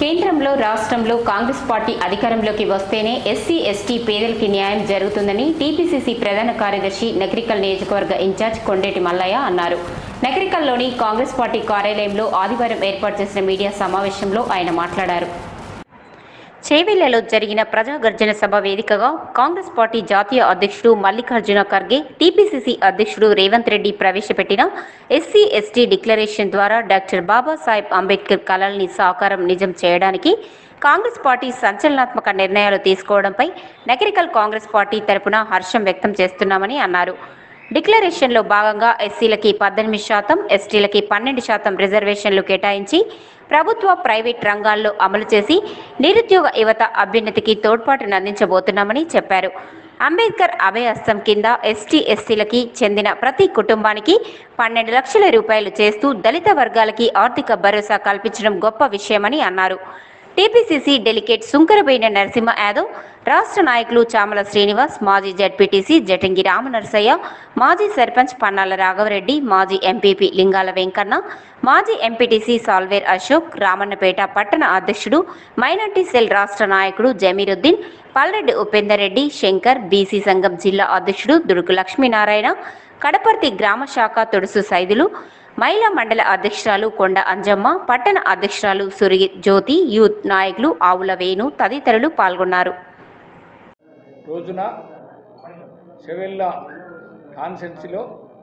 కేంద్రంలో రాష్ట్రంలో కాంగ్రెస్ పార్టీ అధికారంలోకి వస్తేనే ఎస్సీ ఎస్టీ పేదలకి న్యాయం జరుగుతుందని టీపీసీసీ ప్రధాన కార్యదర్శి నకరికల్ నియోజకవర్గ ఇన్ఛార్జ్ కొండేటి మల్లయ్య అన్నారు నకరికల్లోని కాంగ్రెస్ పార్టీ కార్యాలయంలో ఆదివారం ఏర్పాటు చేసిన మీడియా సమావేశంలో ఆయన మాట్లాడారు చేవెళ్లలో జరిగిన ప్రజా గర్జన సభ వేదికగా కాంగ్రెస్ పార్టీ జాతీయ అధ్యక్షుడు మల్లికార్జున ఖర్గే టీపీసీసీ అధ్యక్షుడు రేవంత్ రెడ్డి ప్రవేశపెట్టిన ఎస్సీ ఎస్టీ డిక్లరేషన్ ద్వారా డాక్టర్ బాబాసాహెబ్ అంబేద్కర్ కలల్ని సాకారం నిజం చేయడానికి కాంగ్రెస్ పార్టీ సంచలనాత్మక నిర్ణయాలు తీసుకోవడంపై నగరికల్ కాంగ్రెస్ పార్టీ తరపున హర్షం వ్యక్తం చేస్తున్నామని అన్నారు డిక్లరేషన్లో భాగంగా ఎస్సీలకి పద్దెనిమిది శాతం ఎస్టీలకి పన్నెండు శాతం రిజర్వేషన్లు కేటాయించి ప్రభుత్వ ప్రైవేట్ రంగాల్లో అమలు చేసి నిరుద్యోగ యువత అభ్యున్నతికి తోడ్పాటును అందించబోతున్నామని చెప్పారు అంబేద్కర్ అభయహస్తం కింద ఎస్టీ ఎస్సీలకి చెందిన ప్రతి కుటుంబానికి పన్నెండు లక్షల రూపాయలు చేస్తూ దళిత వర్గాలకి ఆర్థిక భరోసా కల్పించడం గొప్ప విషయమని అన్నారు టీపీసీసీ డెలిగేట్ సుంకరబోయిన నరసింహ యాదవ్ రాష్ట్ర నాయకులు చామల శ్రీనివాస్ మాజీ జడ్పీటీసీ జటంగి రామనరసయ్య మాజీ సర్పంచ్ పన్నాల రాఘవరెడ్డి మాజీ ఎంపీపీ లింగాల వెంకన్న మాజీ ఎంపీటీసీ సాల్వేర్ అశోక్ రామన్నపేట పట్టణ అధ్యక్షుడు మైనార్టీ సెల్ రాష్ట్ర నాయకుడు జమీరుద్దీన్ పల్రెడ్డి ఉపేందర్ రెడ్డి శంకర్ బీసీ సంఘం జిల్లా అధ్యక్షుడు దుడుకు లక్ష్మీనారాయణ కడపర్తి గ్రామ శాఖ తొడుసు సైదులు మహిళా మండల అధ్యక్షురాలు కొండ అంజమ్మ పట్టణ అధ్యక్షురాలు సురిగి జ్యోతి యూత్ నాయకులు ఆవుల వేణు తదితరులు పాల్గొన్నారు రోజున చెవెళ్ళ కాన్సెన్సీలో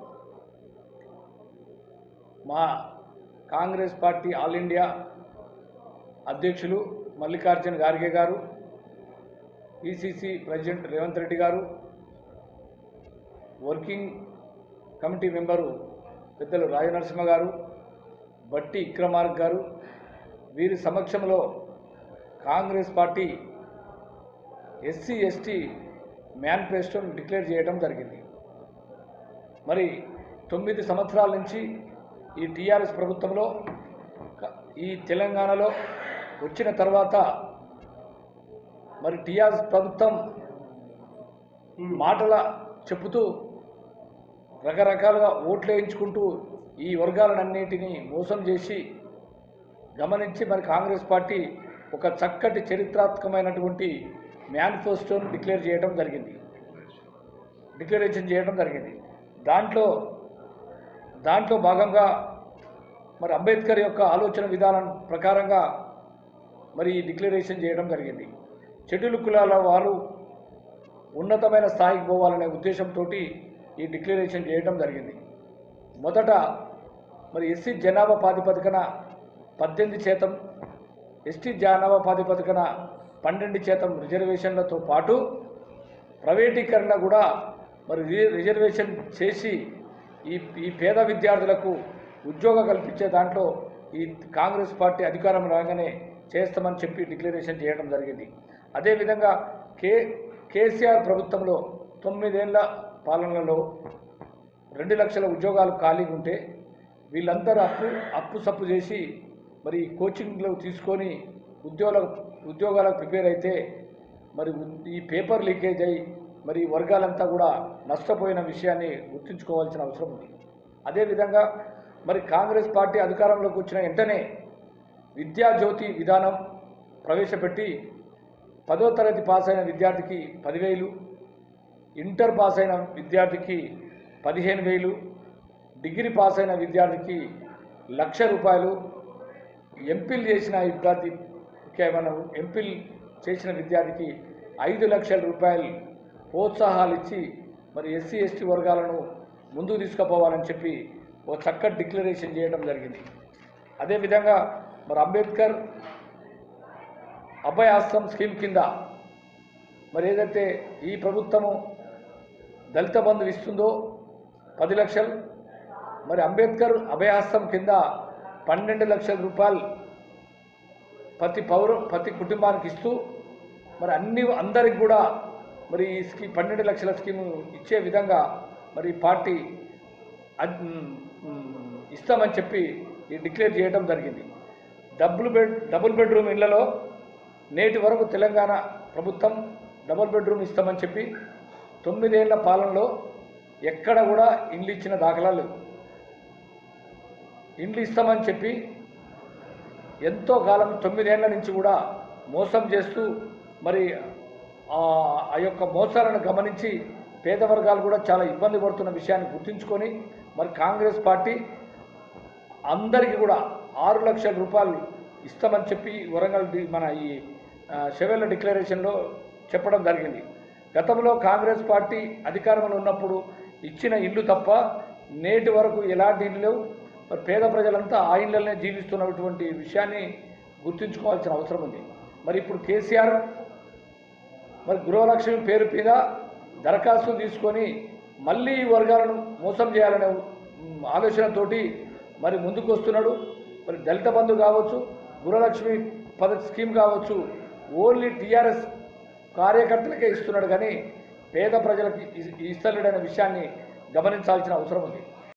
మా కాంగ్రెస్ పార్టీ ఆల్ ఇండియా అధ్యక్షులు మల్లికార్జున ఖార్గే గారు పిసిసి ప్రెసిడెంట్ రేవంత్ రెడ్డి గారు వర్కింగ్ కమిటీ మెంబరు పెద్దలు రాజనరసింహ గారు బట్టి ఇక్రమార్క్ గారు వీరి సమక్షంలో కాంగ్రెస్ పార్టీ ఎస్సీ ఎస్టీ మేనిఫెస్టోను డిక్లేర్ చేయడం జరిగింది మరి తొమ్మిది సంవత్సరాల నుంచి ఈ టీఆర్ఎస్ ప్రభుత్వంలో క- ఈ తెలంగాణలో వచ్చిన తర్వాత మరి టీఆర్ఎస్ ప్రభుత్వం మాటల చెబుతూ రకరకాలుగా ఓట్లు వేయించుకుంటూ ఈ వర్గాలన్నింటినీ మోసం చేసి గమనించి మరి కాంగ్రెస్ పార్టీ ఒక చక్కటి చరిత్రాత్మకమైనటువంటి మేనిఫెస్టోను డిక్లేర్ చేయడం జరిగింది డిక్లరేషన్ చేయడం జరిగింది దాంట్లో దాంట్లో భాగంగా మరి అంబేద్కర్ యొక్క ఆలోచన విధానం ప్రకారంగా మరి ఈ డిక్లరేషన్ చేయడం జరిగింది షెడ్యూల్ కులాల వారు ఉన్నతమైన స్థాయికి పోవాలనే ఉద్దేశంతో ఈ డిక్లరేషన్ చేయడం జరిగింది మొదట మరి ఎస్సీ జనాభా ప్రాతిపదికన పద్దెనిమిది శాతం ఎస్టీ జనాభా ప్రాతిపదికన పన్నెండు శాతం రిజర్వేషన్లతో పాటు ప్రైవేటీకరణ కూడా మరి రి- రిజర్వేషన్ చేసి ఈ ఈ పేద విద్యార్థులకు ఉద్యోగం కల్పించే దాంట్లో ఈ కాంగ్రెస్ పార్టీ అధికారం రాగానే చేస్తామని చెప్పి డిక్లరేషన్ చేయడం జరిగింది అదేవిధంగా కే కేసీఆర్ ప్రభుత్వంలో తొమ్మిదేళ్ల పాలనలో రెండు లక్షల ఉద్యోగాలు ఖాళీగా ఉంటే వీళ్ళందరూ అప్పు అప్పు సప్పు చేసి మరి కోచింగ్లో తీసుకొని ఉద్యోగాల ఉద్యోగాలకు ప్రిపేర్ అయితే మరి ఉ- ఈ పేపర్ లీకేజ్ అయ్యి మరి ఈ వర్గాలంతా కూడా నష్టపోయిన విషయాన్ని గుర్తుంచుకోవాల్సిన అవసరం ఉంది అదేవిధంగా మరి కాంగ్రెస్ పార్టీ అధికారంలోకి వచ్చిన వెంటనే విద్యాజ్యోతి విధానం ప్రవేశపెట్టి పదో తరగతి పాస్ అయిన విద్యార్థికి పదివేలు ఇంటర్ పాస్ అయిన విద్యార్థికి పదిహేను వేలు డిగ్రీ పాస్ అయిన విద్యార్థికి లక్ష రూపాయలు ఎంపిల్ చేసిన విద్యార్థికి మనం ఎంపిల్ చేసిన విద్యార్థికి ఐదు లక్షల రూపాయలు ప్రోత్సాహాలు ఇచ్చి మరి ఎస్సీ ఎస్టీ వర్గాలను ముందుకు తీసుకుపోవాలని చెప్పి ఓ చక్కటి డిక్లరేషన్ చేయడం జరిగింది అదేవిధంగా మరి అంబేద్కర్ అభయ ఆశ్రమ్ స్కీమ్ కింద మరి ఏదైతే ఈ ప్రభుత్వము దళిత బంధు ఇస్తుందో పది లక్షలు మరి అంబేద్కర్ అభయాస్తం కింద పన్నెండు లక్షల రూపాయలు ప్రతి పౌరు ప్రతి కుటుంబానికి ఇస్తూ మరి అన్ని అందరికి కూడా మరి ఈ స్కీమ్ పన్నెండు లక్షల స్కీము ఇచ్చే విధంగా మరి ఈ పార్టీ అద్- మ్, ఇస్తామని చెప్పి ఈ డిక్లేర్ చేయడం జరిగింది డబుల్ బెడ్ డబుల్ బెడ్రూమ్ ఇళ్లలో నేటి వరకు తెలంగాణ ప్రభుత్వం డబుల్ బెడ్రూమ్ ఇస్తామని చెప్పి తొమ్మిదేళ్ల పాలనలో ఎక్కడ కూడా ఇండ్లు ఇచ్చిన దాఖలా లేవు ఇండ్లు ఇస్తామని చెప్పి ఎంతో కాలం తొమ్మిదేళ్ల నుంచి కూడా మోసం చేస్తూ మరి ఆ ఆ యొక్క మోసాలను గమనించి పేద వర్గాలు కూడా చాలా ఇబ్బంది పడుతున్న విషయాన్ని గుర్తుంచుకొని మరి కాంగ్రెస్ పార్టీ అందరికీ కూడా ఆరు లక్షల రూపాయలు ఇస్తామని చెప్పి వరంగల్ డి- మన ఈ ఆ, షెవెల్ల డిక్లరేషన్లో చెప్పడం జరిగింది గతంలో కాంగ్రెస్ పార్టీ అధికారంలో ఉన్నప్పుడు ఇచ్చిన ఇల్లు తప్ప నేటి వరకు ఎలాంటి ఇల్లు లేవు మరి పేద ప్రజలంతా ఆ ఇళ్ళనే జీవిస్తున్నటువంటి విషయాన్ని గుర్తుంచుకోవాల్సిన అవసరం ఉంది మరి ఇప్పుడు కేసీఆర్ మరి గృహలక్ష్మి పేరు మీద దరఖాస్తులు తీసుకొని మళ్ళీ ఈ వర్గాలను మోసం చేయాలనే ఉమ్, ఆలోచనతోటి మరి ముందుకు వస్తున్నాడు మరి దళిత బంధు కావచ్చు గృహలక్ష్మి పద స్కీమ్ కావచ్చు ఓన్లీ టీఆర్ఎస్ కార్యకర్తలకే ఇస్తున్నాడు కానీ పేద ప్రజలకు ఇ- ఇస్తలేడనే విషయాన్ని గమనించాల్సిన అవసరం ఉంది